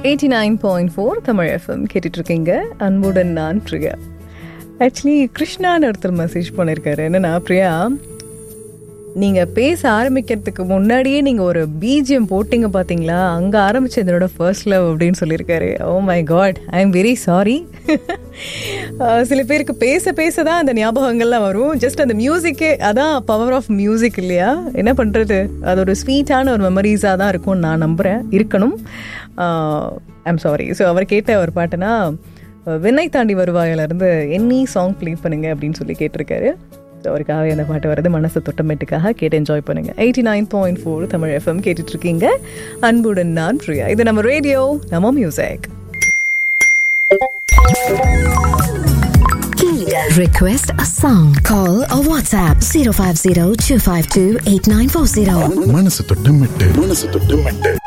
Eighty nine point four Tamil FM கேட்டுட்டு இருக்கீங்க அன்புடன் நான் பிரியா ஆக்சுவலி கிருஷ்ணான்னு ஒருத்தர் மெசேஜ் பண்ணியிருக்காரு என்னன்னா பிரியா நீங்கள் பேச ஆரம்பிக்கிறதுக்கு முன்னாடியே நீங்கள் ஒரு பிஜிஎம் போட்டிங்க பார்த்தீங்களா அங்கே ஆரம்பிச்ச இதனோட ஃபர்ஸ்ட் லவ் அப்படின்னு சொல்லியிருக்காரு oh my God I am very sorry சில பேருக்கு பேச பேச தான் அந்த ஞாபகங்கள்லாம் வரும் ஜஸ்ட் அந்த மியூசிக்கே அதான் பவர் ஆஃப் மியூசிக் இல்லையா என்ன பண்ணுறது அது ஒரு ஸ்வீட்டான ஒரு மெமரிஸாக தான் இருக்கும்னு நான் நம்புகிறேன் இருக்கணும் ஐம் சாரி ஸோ அவர் கேட்ட ஒரு பாட்டுனா விண்ணை தாண்டி வருவாயிலிருந்து என்னி சாங் ப்ளே பண்ணுங்க அப்படின்னு சொல்லி கேட்டிருக்காரு ஸோ அவருக்காகவே அந்த பாட்டு வருது மனசு தொட்டமேட்டுக்காக கேட்டு என்ஜாய் பண்ணுங்க eighty nine point four Tamil FM கேட்டுட்டு இருக்கீங்க அன்புடன் நான் பிரியா இது நம்ம ரேடியோ நம்ம music Request a song. Call or WhatsApp 050 252 8940. மனசு தொட்டு மெட்டு மனசு தொட்டு மெட்டு